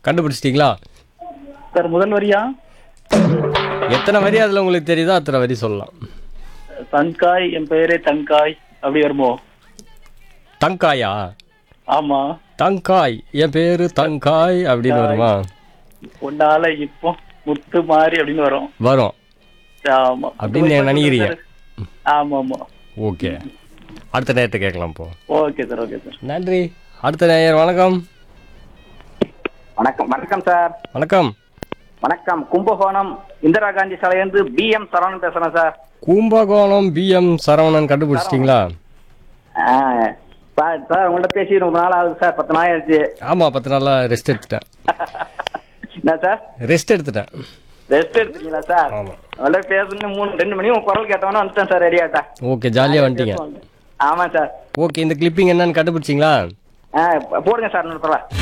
கண்டுபிடிச்சிட்டிங்களா சார் முதல் வரியா எத்தனை வரி அதில் உங்களுக்கு தெரியுதோ அத்தனை வரி சொல்லலாம் தன்காய் என் பெயரே தன்காய் அப்படி வருமோ தங்காயா ஆமா தங்காய் என் பேரு தங்காய் அப்படின்னு வருமா உன்னால இப்போ முத்து மாறி அப்படின்னு வரும் வரும் ஆமா அப்படின்னு நீங்க நினைக்கிறீங்க? ஆமா ஆமா ஓகே அடுத்த நேரத்தை கேட்கலாம் இப்போ ஓகே சார் ஓகே சார் நன்றி அடுத்த நேயர் வணக்கம் வணக்கம் வணக்கம் சார் வணக்கம் வணக்கம் கும்பகோணம் இந்திரா காந்தி சாலையிலிருந்து பி எம் சரவணன் பேசுறேன் சார் கும்பகோணம் பிஎம் சரவணன் கண்டுபிடிச்சிட்டிங்களா ஆ, சார் சார் உங்கள்ட்ட பேசி ரொம்ப நாள் ஆகுது சார் பத்து நாள் ஆயிடுச்சு ஆமாம் பத்து நாளாக ரெஸ்ட் எடுத்துட்டேன் என்ன சார் ரெஸ்ட் எடுத்துட்டேன் ரெஸ்ட் எடுத்துட்டீங்களா சார் ஆமா. உங்கள்ட்ட பேசணும் மூணு ரெண்டு மணி உங்க குரல் கேட்டவொன்னே வந்துட்டேன் சார் ரெடியாட்டா ஓகே ஜாலியாக வந்துட்டீங்க ஆமா சார் ஓகே இந்த கிளிப்பிங் என்னன்னு கண்டுபிடிச்சிங்களா ஆ போடுங்க சார் இன்னொரு தடவை